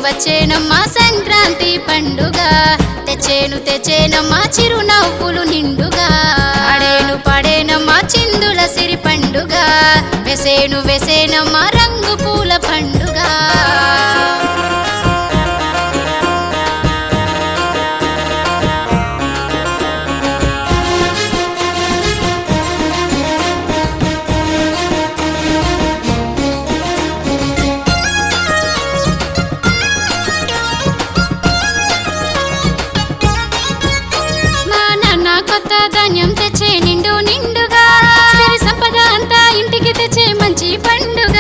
వచ్చేనమ్మా సంక్రాంతి పండుగ తెచ్చేను తెచ్చేనమ్మా చిరునవ్వులు నిండుగా ఆడేను పాడేనమ్మా చిందుల సిరి పండుగ వెసేను వెసేనమ్మా రంగు పూల పండుగ మా నాన్న కొత్త ధాన్యం తెచ్చే నిండు నిండుగా సిరి సంపద అంతా ఇంటికి తెచ్చే మంచి పండుగ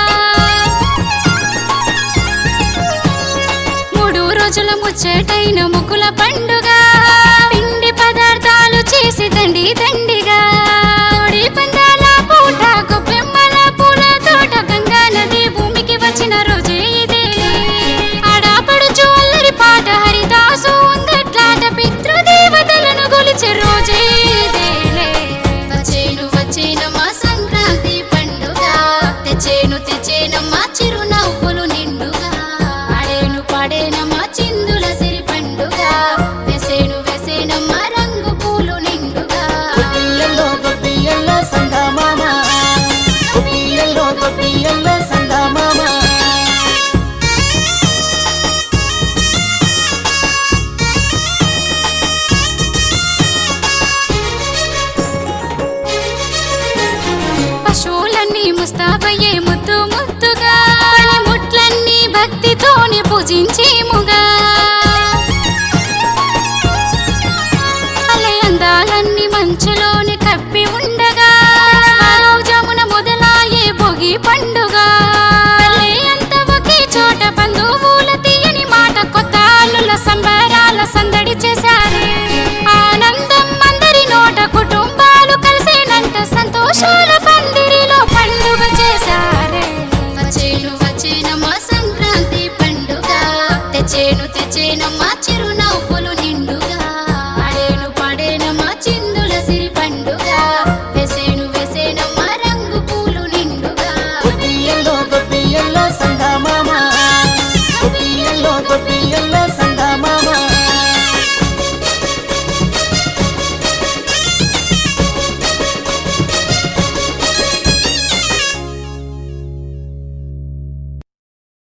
మూడు రోజుల ముచ్చటైన ముగ్గుల పండుగ పిండి పదార్థాలు చేసి దండి దండిగా కోడి పందాల పూట గొబ్బెమ్మల పూల తోట గంగా నది భూమికి వచ్చిన రోజే ఇదే ఆడాపడుచు అల్లరి పాట హరిదాసు ఉందట్లాట పితృదేవతలను గొలిచే రోజే ఇదేలే వచ్చేను వచ్చేనమ్మా సంక్రాంతి పండుగ తెచ్చేను తెచ్చేనమ్మా చిరునవ్వులు నిండుగా ఆడేను పాడేనమ్మా చిందుల సిరి పండుగ వెసేను వెసేనమ్మా రంగు పూలు నిండుగా గొప్పియల్లో గొప్పియల్లో సంగమామ గొప్పియల్లో గొప్పియల్లో సంగమామ పశువులన్నీ ముస్తాబయ్యే ముద్దు ముద్దుగా ముట్లన్నీ భక్తితోనే పూజించేముగా అలే అందాలన్నీ మంచులోని కప్పి ఉండగా ఆ రోజమున మొదలాయే భోగి పండుగ అలే అంత ఒకే చోట బంధువుల తీయని మాట కొత్త అల్లుల సంబరాల సందడి చేశారే ఆనందం అందరి నోట కుటుంబాలు కలిసేనంట సంతోషాల పందిరిలో పండుగ చేశారే వచ్చేను వచ్చేనమ్మా సంక్రాంతి పండుగ తెచ్చేను తెచ్చేనమ్మా చిరు